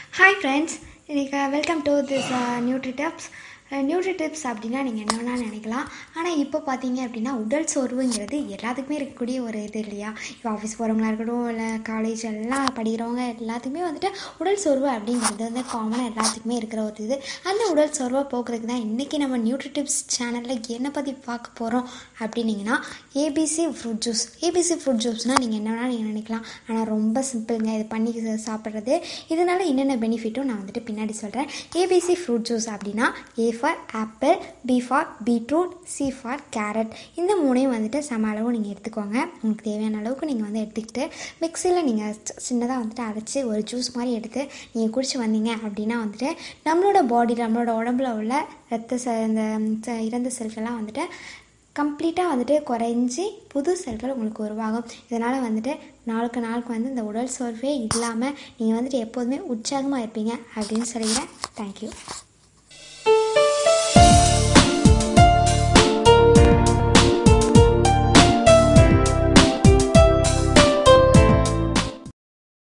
hi friends இன்னைக்கு welcome to this nutri tips nutri tips அப்படின்னா நீங்கள் என்ன வேணால் நினைக்கலாம் ஆனால் இப்போ பார்த்தீங்க அப்படின்னா உடல் சோர்வுங்கிறது எல்லாத்துக்குமே இருக்கக்கூடிய ஒரு இது இல்லையா இப்போ ஆஃபீஸ் போகிறவங்களா இருக்கட்டும் இல்லை காலேஜ் எல்லாம் படிக்கிறவங்க எல்லாத்துக்குமே வந்துட்டு உடல் சோர்வு அப்படிங்கிறது வந்து காமனாக எல்லாத்துக்குமே இருக்கிற ஒரு இது அந்த உடல் சோர்வை போக்குறதுக்கு தான் இன்றைக்கி நம்ம நியூட்ரி டிப்ஸ் சேனலில் என்ன பற்றி பார்க்க போகிறோம் அப்படின்னீங்கன்னா ABC fruit juice ABC fruit ஜூஸ்னால் நீங்கள் என்ன வேணால் நீங்கள் நினைக்கலாம் ஆனால் ரொம்ப சிம்பிளுங்க இது பண்ணி சாப்பிட்றது இதனால் என்னென்ன பெனிஃபிட்டும் நான் வந்துட்டு பின்னாடி சொல்கிறேன் ஏபிசி ஃப்ரூட் ஜூஸ் அப்படின்னா A for apple B for beetroot C for carrot இந்த மூணையும் வந்துட்டு சம அளவு நீங்கள் எடுத்துக்கோங்க உங்களுக்கு தேவையான அளவுக்கு நீங்கள் வந்து எடுத்துக்கிட்டு மிக்சியில் நீங்கள் சின்னதாக வந்துட்டு அரைச்சி ஒரு ஜூஸ் மாதிரி எடுத்து நீங்கள் குடிச்சு வந்தீங்க அப்படின்னா வந்துட்டு நம்மளோட பாடியில் நம்மளோட உடம்புல உள்ள ரத்த செ இந்த செ- இறந்த செல்கள்லாம் வந்துட்டு கம்ப்ளீட்டாக வந்துட்டு குறைஞ்சி புது செல்கள் உங்களுக்கு உருவாகும் இதனால் வந்துட்டு நாளுக்கு நாளுக்கு வந்து இந்த உடல் சோர்வே இல்லாமல் நீங்கள் வந்துட்டு எப்போதுமே உற்சாகமாக இருப்பீங்க அப்படின்னு சொல்லிக்கிறேன் தேங்க்யூ